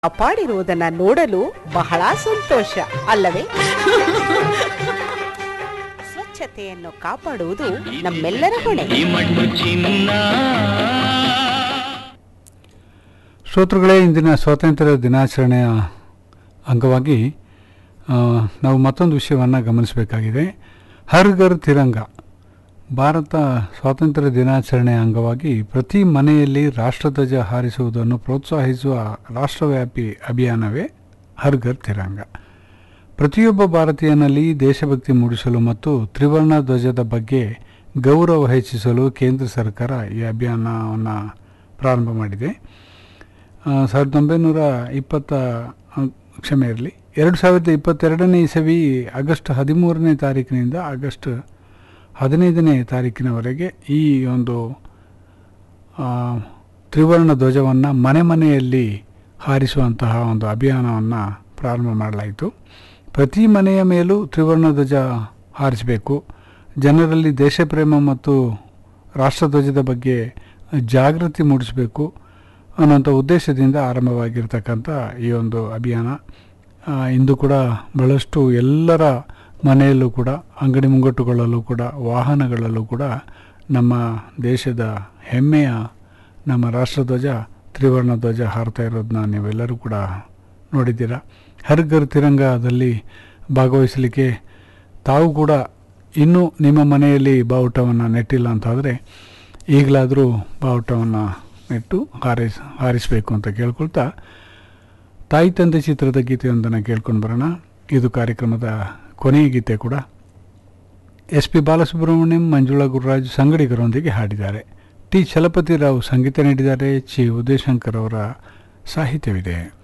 ಕಾಪಾಡಿರುವುದನ್ನ ನೋಡಲು ಬಹಳ ಸಂತೋಷ ಅಲ್ಲವೇ ಸ್ವಚ್ಛತೆಯನ್ನು ಕಾಪಾಡುವುದು ನಮ್ಮೆಲ್ಲರ ಹೊಣೆ ಈ ಮಣ್ಣು ಚಿನ್ನ ಶ್ರೋತೃಗಳೇ ಇಂದಿನ ಸ್ವಾತಂತ್ರ್ಯ ದಿನಾಚರಣೆಯ ಅಂಗವಾಗಿ ಆ, ನಾವು ಮತ್ತೊಂದು ವಿಷಯವನ್ನು ಗಮನಿಸಬೇಕಾಗಿದೆ ಹರ್ ಘರ್ ತಿರಂಗ ಭಾರತ ಸ್ವಾತಂತ್ರ್ಯ ದಿನಾಚರಣೆಯ ಅಂಗವಾಗಿ ಪ್ರತಿ ಮನೆಯಲ್ಲಿ ರಾಷ್ಟ್ರಧ್ವಜ ಹಾರಿಸುವುದನ್ನು ಪ್ರೋತ್ಸಾಹಿಸುವ ರಾಷ್ಟ್ರವ್ಯಾಪಿ ಅಭಿಯಾನವೇ ಹರ್ ಘರ್ ತಿರಂಗ ಪ್ರತಿಯೊಬ್ಬ ಭಾರತೀಯನಲ್ಲಿ ದೇಶಭಕ್ತಿ ಮೂಡಿಸಲು ಮತ್ತು ತ್ರಿವರ್ಣ ಧ್ವಜದ ಬಗ್ಗೆ ಗೌರವ ಹೆಚ್ಚಿಸಲು ಕೇಂದ್ರ ಸರ್ಕಾರ ಈ ಅಭಿಯಾನವನ್ನು ಪ್ರಾರಂಭ ಮಾಡಿದೆ ಆ, ಸಾವಿರದ ಒಂಬೈನೂರ ಇಪ್ಪತ್ತ ಆ, ಕ್ಷಮೆ ಇರಲಿ ಎರಡು ಸಾವಿರದ ಇಪ್ಪತ್ತೆರಡನೇ ಇಸವಿ ಆಗಸ್ಟ್ ಹದಿಮೂರನೇ ತಾರೀಕಿನಿಂದ ಆಗಸ್ಟ್ ಹದಿನೈದನೇ ತಾರೀಕಿನವರೆಗೆ ಈ ಒಂದು ಆ, ತ್ರಿವರ್ಣ ಧ್ವಜವನ್ನು ಮನೆ ಮನೆಯಲ್ಲಿ ಹಾರಿಸುವಂತಹ ಒಂದು ಅಭಿಯಾನವನ್ನು ಪ್ರಾರಂಭ ಮಾಡಲಾಯಿತು ಪ್ರತಿ ಮನೆಯ ಮೇಲೂ ತ್ರಿವರ್ಣ ಧ್ವಜ ಹಾರಿಸಬೇಕು ಜನರಲ್ಲಿ ದೇಶಪ್ರೇಮ ಮತ್ತು ರಾಷ್ಟ್ರಧ್ವಜದ ಬಗ್ಗೆ ಜಾಗೃತಿ ಮೂಡಿಸಬೇಕು ಅನ್ನೋಂಥ ಉದ್ದೇಶದಿಂದ ಆರಂಭವಾಗಿರ್ತಕ್ಕಂಥ ಈ ಒಂದು ಅಭಿಯಾನ ಆ, ಇಂದು ಕೂಡ ಬಹಳಷ್ಟು ಎಲ್ಲರ ಮನೆಯಲ್ಲೂ ಕೂಡ ಅಂಗಡಿ ಮುಂಗಟ್ಟುಗಳಲ್ಲೂ ಕೂಡ ವಾಹನಗಳಲ್ಲೂ ಕೂಡ ನಮ್ಮ ದೇಶದ ಹೆಮ್ಮೆಯ ನಮ್ಮ ರಾಷ್ಟ್ರಧ್ವಜ ತ್ರಿವರ್ಣ ಧ್ವಜ ಹಾರ್ತಾ ಇರೋದನ್ನ ನೀವೆಲ್ಲರೂ ಕೂಡ ನೋಡಿದ್ದೀರಾ ಹರ್ ಘರ್ ತಿರಂಗದಲ್ಲಿ ಭಾಗವಹಿಸಲಿಕ್ಕೆ ತಾವು ಕೂಡ ಇನ್ನೂ ನಿಮ್ಮ ಮನೆಯಲ್ಲಿ ಬಾವುಟವನ್ನು ನೆಟ್ಟಿಲ್ಲ ಅಂತಾದರೆ ಈಗಲಾದರೂ ಬಾವುಟವನ್ನು ನೆಟ್ಟು ಹಾರಿಸ್ ಹಾರಿಸಬೇಕು ಅಂತ ಕೇಳ್ಕೊಳ್ತಾ ತಾಯಿ ತಂದೆ ಚಿತ್ರದ ಗೀತೆಯೊಂದನ್ನು ಕೇಳ್ಕೊಂಡು ಬರೋಣ ಇದು ಕಾರ್ಯಕ್ರಮದ ಕೊನೆಯ ಗೀತೆ ಕೂಡ ಎಸ್ ಪಿ ಬಾಲಸುಬ್ರಹ್ಮಣ್ಯಂ ಮಂಜುಳಾ ಗುರುರಾಜ್ ಸಂಗಡಿಗರೊಂದಿಗೆ ಹಾಡಿದ್ದಾರೆ ಟಿ ಚಲಪತಿ ರಾವ್ ಸಂಗೀತ ನೀಡಿದ್ದಾರೆ ಚಿ ಉದಯಶಂಕರ್ ಅವರ ಸಾಹಿತ್ಯವಿದೆ